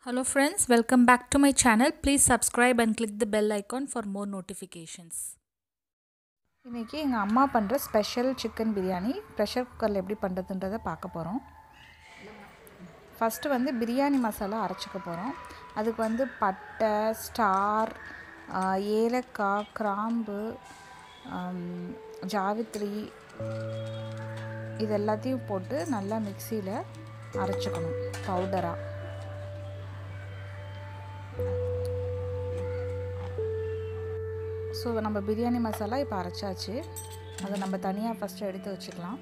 Hello friends, welcome back to my channel. Please subscribe and click the bell icon for more notifications. இன்றைக்கி எங்கள் அம்மா பண்ணுற special chicken biryani pressure குக்கரில் எப்படி பண்ணுறதுன்றதை பார்க்க போகிறோம் ஃபஸ்ட்டு வந்து பிரியாணி மசாலா அரைச்சிக்க போகிறோம் அதுக்கு வந்து பட்டை ஸ்டார் ஆஹ், ஏலக்காய் கிராம்பு ஆம், ஜாவித்ரி இது எல்லாத்தையும் போட்டு நல்லா மிக்சியில் அரைச்சிக்கணும் பவுடராக ஸோ நம்ம பிரியாணி மசாலா இப்போ அரைச்சாச்சு அதை நம்ம தனியாக ஃபஸ்ட்டு எடுத்து வச்சுக்கலாம்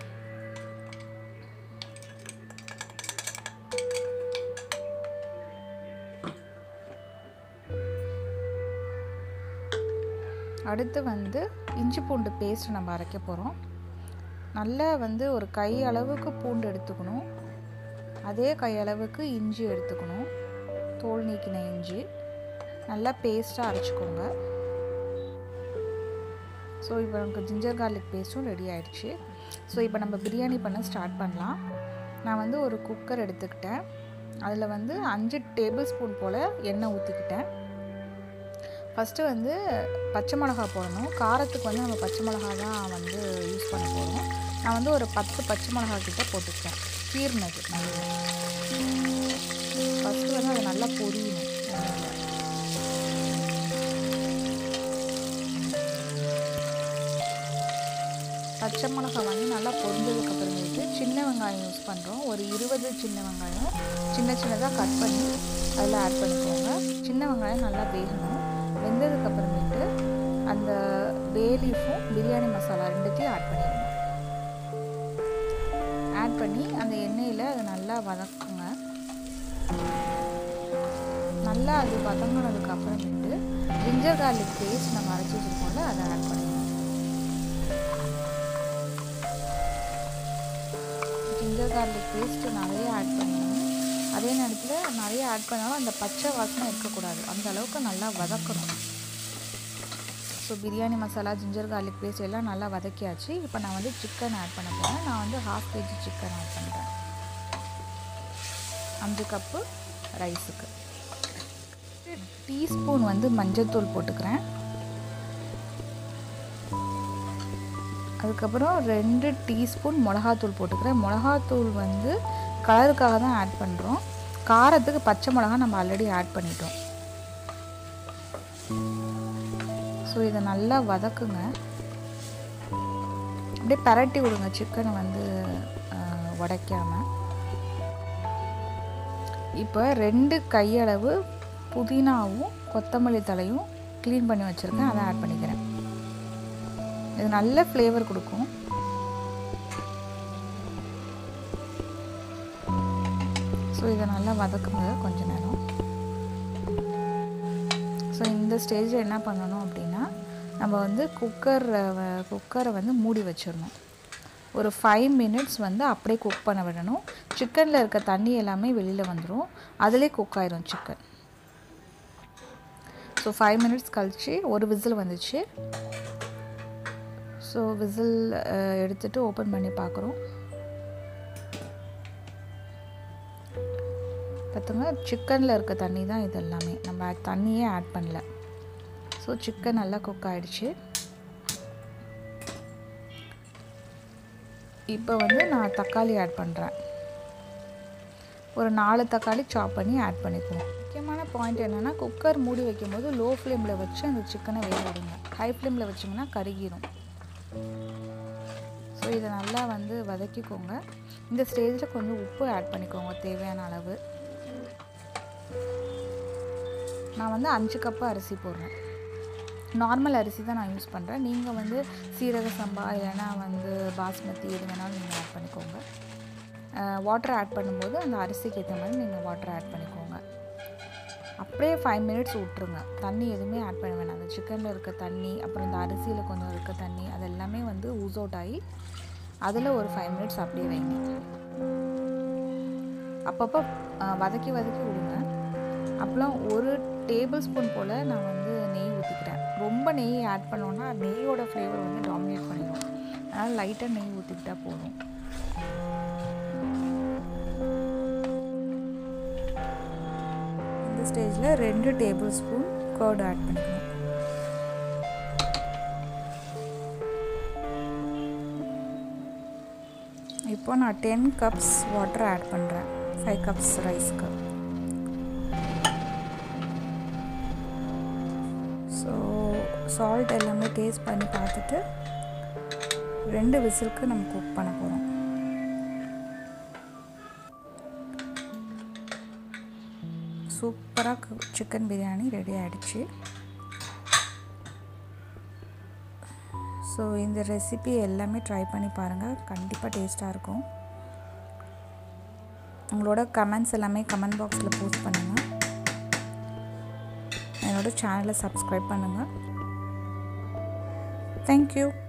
அடுத்து வந்து இஞ்சி பூண்டு பேஸ்ட் நம்ம அரைக்க போகிறோம் நல்லா வந்து ஒரு கை அளவுக்கு பூண்டு எடுத்துக்கணும் அதே கை அளவுக்கு இஞ்சி எடுத்துக்கணும் தோல் நீக்கின இஞ்சி நல்லா பேஸ்ட்டாக அரைச்சிக்கோங்க ஸோ இப்போ நமக்கு ஜிஞ்சர் கார்லிக் பேஸ்ட்டும் ரெடி ஆயிடுச்சு ஸோ இப்போ நம்ம பிரியாணி பண்ண ஸ்டார்ட் பண்ணலாம் நான் வந்து ஒரு குக்கர் எடுத்துக்கிட்டேன் அதில் வந்து அஞ்சு டேபிள் ஸ்பூன் போல் எண்ணெய் ஊற்றிக்கிட்டேன் ஃபஸ்ட்டு வந்து பச்சை மிளகா போடணும் காரத்துக்கு வந்து நம்ம பச்சை மிளகா தான் வந்து யூஸ் பண்ண போகிறோம் நான் வந்து ஒரு பத்து பச்சை மிளகா கிட்ட போட்டுக்கிட்டேன் கீர்னது ஃபஸ்ட்டு வந்து அது நல்லா பொரியணும் எண்ணெயில் பச்சை மிளகாய் வாங்கி நல்லா பொரிஞ்சதுக்கு அப்புறமேட்டு சின்ன வெங்காயம் யூஸ் பண்ணுறோம் ஒரு இருபது சின்ன வெங்காயம் சின்ன சின்னதாக கட் பண்ணி அதில் ஆட் பண்ணிக்கோங்க சின்ன வெங்காயம் நல்லா வேகணும் வெந்ததுக்கு அப்புறமேட்டு அந்த பேலீஃபும் பிரியாணி மசாலா ரெண்டுத்தையும் ஆட் பண்ணிடுங்க ஆட் பண்ணி அந்த எண்ணெயில் அதை நல்லா வதக்குங்க நல்லா அது வதங்கினதுக்கு அப்புறமேட்டு ஜிஞ்சர் கார்லிக் பேஸ்ட் நம்ம அரைச்சி வச்சுருக்கோம்ல அதை ஆட் பண்ணிடுங்க ஜிஞ்சர் கார்லிக் பேஸ்ட்டு நிறைய ஆட் பண்ணணும் அதே நேரத்தில் நிறைய ஆட் பண்ணாலும் அந்த பச்சை வாசனை இருக்கக்கூடாது அந்த அளவுக்கு நல்லா வதக்கணும் so biryani masala ginger garlic paste எல்லாம் நல்லா வதக்கியாச்சு இப்போ நான் வந்து சிக்கன் ஆட் பண்ண போகிறேன் நான் வந்து ஹாஃப் கேஜி சிக்கன் ஆட் பண்ணுறேன் அஞ்சு கப்பு ரைஸுக்கு டீஸ்பூன் வந்து மஞ்சள்தூள் போட்டுக்கிறேன் அதுக்கப்புறம் ரெண்டு டீஸ்பூன் மிளகாத்தூள் போட்டுக்கிறேன் மிளகாத்தூள் வந்து கலருக்காக தான் ஆட் பண்ணுறோம் காரத்துக்கு பச்சை மிளகா நம்ம ஆல்ரெடி ஆட் பண்ணிட்டோம் ஸோ இதை நல்லா வதக்குங்க அப்படியே பரட்டி விடுங்க சிக்கனை வந்து ஆஹ், உடைக்காம இப்போ ரெண்டு கையளவு புதினாவும் கொத்தமல்லி தலையும் க்ளீன் பண்ணி வச்சுருக்கேன் அதை ஆட் பண்ணிக்கிறேன் இது நல்ல ஃப்ளேவர் கொடுக்கும் ஸோ இதை நல்லா வதக்குங்க கொஞ்ச நேரம் ஸோ இந்த ஸ்டேஜில் என்ன பண்ணணும் அப்படின்னா நம்ம வந்து குக்கர் குக்கரை வந்து மூடி வச்சிடணும் ஒரு ஃபைவ் மினிட்ஸ் வந்து அப்படியே குக் பண்ண விடணும் சிக்கனில் இருக்க தண்ணி எல்லாமே வெளியில் வந்துடும் அதிலே குக் ஆயிரும் சிக்கன் ஸோ ஃபைவ் மினிட்ஸ் கழித்து ஒரு விசில் வந்துச்சு ஸோ விசில் எடுத்துட்டு ஓப்பன் பண்ணி பார்க்குறோம் பார்த்துங்க சிக்கனில் இருக்க தண்ணி தான் இது எல்லாமே நம்ம add- தண்ணியே ஆட் பண்ணல ஸோ சிக்கன் நல்லா குக் ஆயிடுச்சு இப்போ வந்து நான் தக்காளி ஆட் பண்ணுறேன் ஒரு நாலு தக்காளி சாப் பண்ணி ஆட் பண்ணிக்குவோம் முக்கியமான பாயிண்ட் என்னென்னா குக்கர் மூடி வைக்கும்போது லோ ஃப்ளேமில் வச்சு அந்த சிக்கனை வேக விடுங்க ஹை ஃப்ளேமில் வச்சிங்கன்னா கருகிரும் ஸோ இதை நல்லா வந்து வதக்கிக்கோங்க இந்த ஸ்டேஜில் கொஞ்சம் உப்பு ஆட் பண்ணிக்கோங்க தேவையான அளவு நான் வந்து அஞ்சு கப்பு அரிசி போடுறேன் நார்மல் அரிசி தான் நான் யூஸ் பண்ணுறேன் நீங்கள் வந்து சீரக சம்பா இல்லைன்னா வந்து பாஸ்மதி எது வேணாலும் நீங்கள் ஆட் பண்ணிக்கோங்க வாட்டர் ஆட் பண்ணும்போது அந்த அரிசிக்கு ஏற்ற மாதிரி நீங்கள் வாட்டர் ஆட் பண்ணிக்கோங்க அப்படியே ஃபைவ் மினிட்ஸ் விட்ருங்க தண்ணி எதுவுமே ஆட் பண்ண வேணாம் அந்த சிக்கனில் இருக்க தண்ணி அப்புறம் இந்த அரிசியில் கொஞ்சம் இருக்க தண்ணி அது எல்லாமே வந்து ஊஸ் அவுட் ஆகி அதில் ஒரு ஃபைவ் மினிட்ஸ் அப்படியே வைங்க அப்பப்போ ஆ, வதக்கி வதக்கி விடுங்க அப்புறம் ஒரு டேபிள் ஸ்பூன் போல் நான் வந்து நெய் ஊற்றிக்கிறேன் ரொம்ப நெய் ஆட் பண்ணோன்னா நெய்யோட ஃப்ளேவர் வந்து டாமினேட் பண்ணிடும் அதனால் லைட்டாக நெய் ஊற்றிக்கிட்டா போதும் ஸ்டேஜில் ரெண்டு டேபிள் ஸ்பூன் கர்டு ஆட் பண்ணிக்கணும் இப்போ நான் டென் கப்ஸ் வாட்டர் ஆட் பண்ணுறேன் ஃபைவ் கப்ஸ் ரைஸ்க்கு ஸோ சால்ட் எல்லாமே டேஸ்ட் பண்ணி பார்த்துட்டு ரெண்டு விசிலுக்கு நம்ம குக் பண்ண போகிறோம் சூப்பராக சிக்கன் பிரியாணி ரெடி ஆகிடுச்சு ஸோ இந்த ரெசிபி எல்லாமே ட்ரை பண்ணி பாருங்கள் கண்டிப்பாக டேஸ்ட்டாக இருக்கும் உங்களோட கமெண்ட்ஸ் எல்லாமே கமெண்ட் பாக்ஸில் போஸ்ட் பண்ணுங்கள் என்னோட சேனலை சப்ஸ்கிரைப் பண்ணுங்கள் தேங்க்யூ